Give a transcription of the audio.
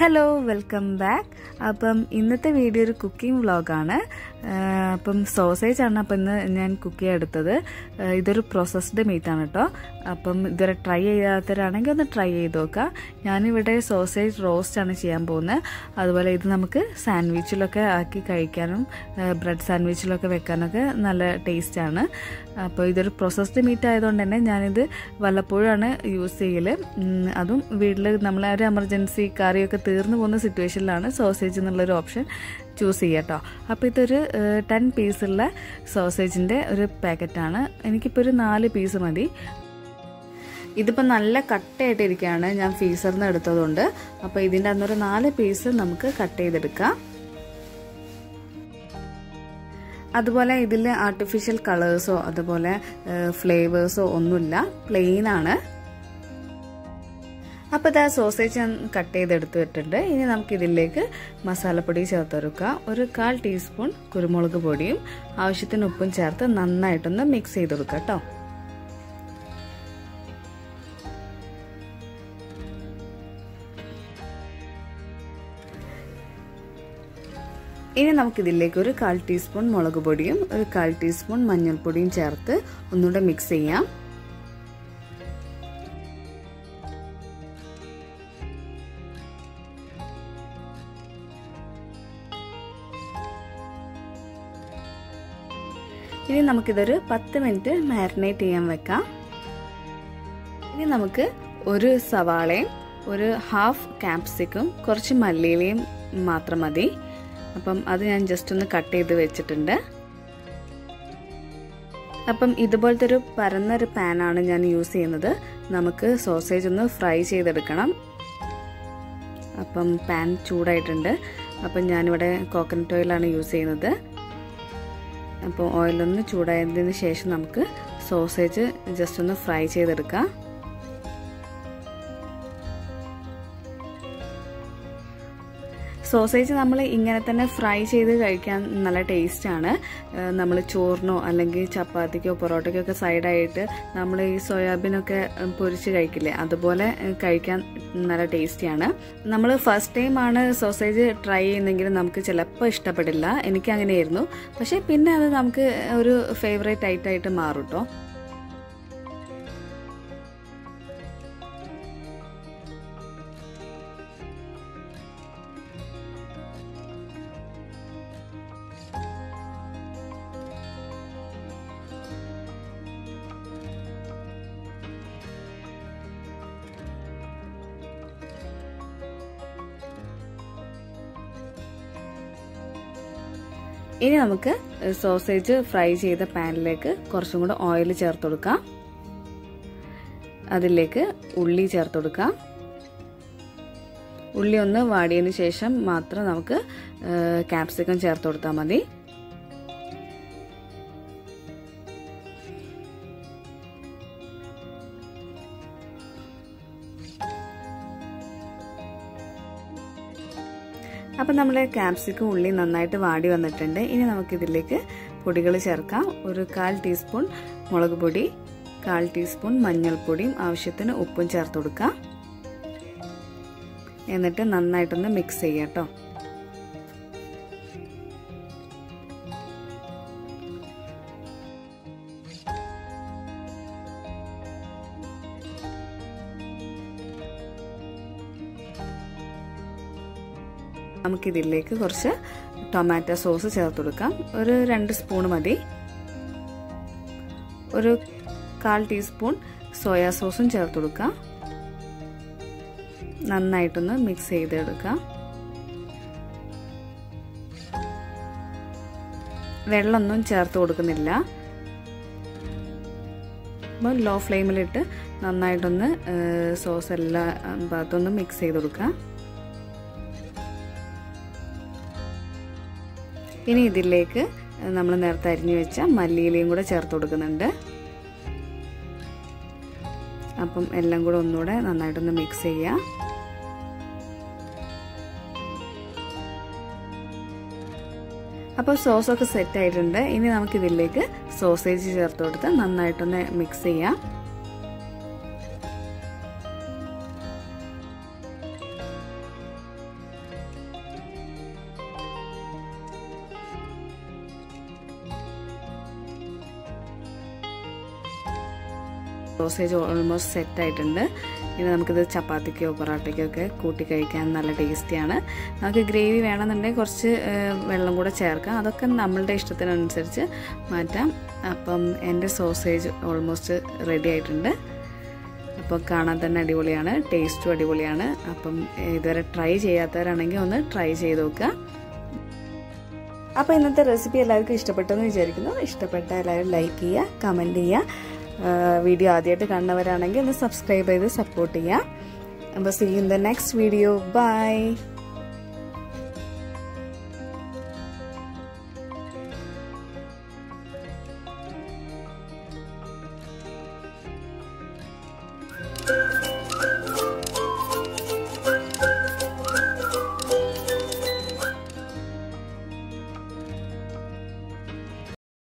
Hello welcome back അപ്പം ഇന്നത്തെ video ഒരു കുക്കിംഗ് വ്ളോഗാണ് അപ്പം സോസേജ് ആണ് അപ്പം ഇന്ന് ഞാൻ കുക്ക് ചെയ്യാൻ എടുത്തത് ആ, ഇതൊരു പ്രോസസ്ഡ് മീറ്റ് ആണ് കേട്ടോ അപ്പം ഇതുവരെ ട്രൈ ചെയ്യാത്തവരാണെങ്കിൽ ഒന്ന് ട്രൈ ചെയ്ത് നോക്കുക ഞാനിവിടെ സോസേജ് റോസ്റ്റ് ആണ് ചെയ്യാൻ പോകുന്നത് അതുപോലെ ഇത് നമുക്ക് സാൻഡ്വിച്ചിലൊക്കെ ആക്കി കഴിക്കാനും ബ്രെഡ് സാൻഡ്വിച്ചിലൊക്കെ വെക്കാനൊക്കെ നല്ല ടേസ്റ്റാണ് അപ്പോൾ ഇതൊരു പ്രോസസ്ഡ് മീറ്റ് ആയതുകൊണ്ട് തന്നെ ഞാനിത് വല്ലപ്പോഴാണ് യൂസ് ചെയ്യൽ അതും വീട്ടിൽ നമ്മളെ ഒരു എമർജൻസി കറിയൊക്കെ തീർന്നു പോകുന്ന സിറ്റുവേഷനിലാണ് സോസേജ് എന്നുള്ളൊരു ഓപ്ഷൻ ചൂസ് ചെയ്യുക കേട്ടോ അപ്പോൾ ഇതൊരു ടെൻ പീസുള്ള സോസേജിൻ്റെ ഒരു പാക്കറ്റാണ് എനിക്കിപ്പോൾ ഒരു നാല് പീസ് മതി ഇതിപ്പോൾ നല്ല കട്ടയായിട്ടിരിക്കുകയാണ് ഞാൻ ഫീസറിൽ നിന്ന് എടുത്തതുകൊണ്ട് അപ്പോൾ ഇതിൻ്റെ അന്നൊരു നാല് പീസ് നമുക്ക് കട്ട് ചെയ്തെടുക്കാം അതുപോലെ ഇതിൽ ആർട്ടിഫിഷ്യൽ കളേഴ്സോ അതുപോലെ ഫ്ലേവേഴ്സോ ഒന്നുമില്ല പ്ലെയിൻ ആണ് അപ്പോൾ ഇതാ സോസേജ് ഞാൻ കട്ട് ചെയ്തെടുത്ത് വെച്ചിട്ടുണ്ട് ഇനി നമുക്ക് ഇതിലേക്ക് മസാലപ്പൊടി ചേർത്തെടുക്കുക ഒരു കാൽ ടീസ്പൂൺ കുരുമുളക് പൊടിയും ആവശ്യത്തിന് ഉപ്പും ചേർത്ത് നന്നായിട്ടൊന്ന് മിക്സ് ചെയ്ത് കൊടുക്കുക കേട്ടോ ഇനി നമുക്കിതിലേക്ക് ഒരു കാൽ ടീസ്പൂൺ മുളക് പൊടിയും ഒരു കാൽ ടീസ്പൂൺ മഞ്ഞൾപ്പൊടിയും ചേർത്ത് ഒന്നുകൂടെ മിക്സ് ചെയ്യാം ഇനി നമുക്കിതൊരു പത്ത് മിനിറ്റ് മാരിനേറ്റ് ചെയ്യാൻ വെക്കാം ഇനി നമുക്ക് ഒരു സവാളയും ഒരു ഹാഫ് ക്യാപ്സിക്കും കുറച്ച് മല്ലിയിലയും മാത്രം മതി അപ്പം അത് ഞാൻ ജസ്റ്റ് ഒന്ന് കട്ട് ചെയ്ത് വെച്ചിട്ടുണ്ട് അപ്പം ഇതുപോലത്തെ ഒരു പരന്നൊരു പാനാണ് ഞാൻ യൂസ് ചെയ്യുന്നത് നമുക്ക് സോസേജ് ഒന്ന് ഫ്രൈ ചെയ്തെടുക്കണം അപ്പം പാൻ ചൂടായിട്ടുണ്ട് അപ്പം ഞാനിവിടെ കോക്കനട്ട് ഓയിലാണ് യൂസ് ചെയ്യുന്നത് അപ്പോൾ ഓയിലൊന്ന് ചൂടായതിന് ശേഷം നമുക്ക് സോസേജ് ജസ്റ്റ് ഒന്ന് ഫ്രൈ ചെയ്തെടുക്കാം സോസേജ് നമ്മൾ ഇങ്ങനെ തന്നെ ഫ്രൈ ചെയ്ത് കഴിക്കാൻ നല്ല ടേസ്റ്റാണ് നമ്മൾ ചോറിനോ അല്ലെങ്കിൽ ചപ്പാത്തിക്കോ പൊറോട്ടയ്ക്കോ ഒക്കെ സൈഡായിട്ട് നമ്മൾ ഈ സോയാബീനൊക്കെ പൊരിച്ച് കഴിക്കില്ലേ അതുപോലെ കഴിക്കാൻ നല്ല ടേസ്റ്റിയാണ് നമ്മൾ ഫസ്റ്റ് ടൈം ആണ് സോസേജ് ട്രൈ ചെയ്യുന്നെങ്കിൽ നമുക്ക് ചിലപ്പോൾ ഇഷ്ടപ്പെടില്ല എനിക്ക് അങ്ങനെയായിരുന്നു പക്ഷേ പിന്നെ അത് നമുക്ക് ഒരു ഫേവറേറ്റ് ആയിട്ടായിട്ട് മാറും കേട്ടോ ഇനി നമുക്ക് സോസേജ് ഫ്രൈ ചെയ്ത പാനിലേക്ക് കുറച്ചും കൂടെ ഓയിൽ ചേർത്ത് കൊടുക്കാം അതിലേക്ക് ഉള്ളി ചേർത്ത് കൊടുക്കാം ഉള്ളി ഒന്ന് വാടിയതിന് ശേഷം മാത്രം നമുക്ക് ക്യാപ്സിക്കം ചേർത്ത് കൊടുത്താൽ മതി അപ്പം നമ്മുടെ ക്യാപ്സിക്കം ഉള്ളി നന്നായിട്ട് വാടി വന്നിട്ടുണ്ട് ഇനി നമുക്കിതിലേക്ക് പൊടികൾ ചേർക്കാം ഒരു കാൽ ടീസ്പൂൺ മുളക് പൊടി കാൽ ടീസ്പൂൺ മഞ്ഞൾപ്പൊടിയും ആവശ്യത്തിന് ഉപ്പും ചേർത്ത് കൊടുക്കാം എന്നിട്ട് നന്നായിട്ടൊന്ന് മിക്സ് ചെയ്യാം കേട്ടോ നമുക്കിതിലേക്ക് കുറച്ച് ടൊമാറ്റോ സോസ് ചേർത്ത് കൊടുക്കാം ഒരു രണ്ട് സ്പൂൺ മതി ഒരു കാൽ ടീസ്പൂൺ സോയാ സോസും ചേർത്ത് കൊടുക്കാം നന്നായിട്ടൊന്ന് മിക്സ് ചെയ്തെടുക്കാം വെള്ളമൊന്നും ചേർത്ത് കൊടുക്കുന്നില്ല അപ്പോൾ ലോ ഫ്ലെയിമിലിട്ട് നന്നായിട്ടൊന്ന് സോസ് എല്ലാ ഭാഗത്തൊന്ന് മിക്സ് ചെയ്ത് കൊടുക്കാം ഇനി ഇതിലേക്ക് നമ്മൾ നേരത്തെ അരിഞ്ഞു വെച്ച മല്ലിയിലയും കൂടെ ചേർത്ത് കൊടുക്കുന്നുണ്ട് അപ്പം എല്ലാം കൂടെ ഒന്നുകൂടെ നന്നായിട്ടൊന്ന് മിക്സ് ചെയ്യാം അപ്പോൾ സോസൊക്കെ സെറ്റ് ആയിട്ടുണ്ട് ഇനി നമുക്കിതിലേക്ക് സോസേജ് ചേർത്ത് കൊടുത്ത് നന്നായിട്ടൊന്ന് മിക്സ് ചെയ്യാം സോസേജ് ഓൾമോസ്റ്റ് സെറ്റ് ആയിട്ടുണ്ട് ഇനി നമുക്കിത് ചപ്പാത്തിക്കോ പൊറോട്ടയ്ക്കോ ഒക്കെ കൂട്ടി കഴിക്കാൻ നല്ല ടേസ്റ്റിയാണ് നമുക്ക് ഗ്രേവി വേണമെന്നുണ്ടെങ്കിൽ കുറച്ച് വെള്ളം കൂടെ ചേർക്കാം അതൊക്കെ നമ്മളുടെ ഇഷ്ടത്തിനനുസരിച്ച് മാറ്റാം അപ്പം എൻ്റെ സോസേജ് ഓൾമോസ്റ്റ് റെഡി ആയിട്ടുണ്ട് അപ്പോൾ കാണാൻ തന്നെ അടിപൊളിയാണ് ടേസ്റ്റും അടിപൊളിയാണ് അപ്പം ഇതുവരെ ട്രൈ ചെയ്യാത്തവരാണെങ്കിൽ ഒന്ന് ട്രൈ ചെയ്ത് നോക്കുക അപ്പോൾ ഇന്നത്തെ റെസിപ്പി എല്ലാവർക്കും ഇഷ്ടപ്പെട്ടെന്ന് വിചാരിക്കുന്നു ഇഷ്ടപ്പെട്ട എല്ലാവരും ലൈക്ക് ചെയ്യുക കമൻറ്റ് ചെയ്യുക വീഡിയോ ആദ്യമായിട്ട് കാണുന്നവരാണെങ്കിൽ ഒന്ന് സബ്സ്ക്രൈബ് ചെയ്ത് സപ്പോർട്ട് ചെയ്യുക അപ്പോൾ see in the next video bye Thank you.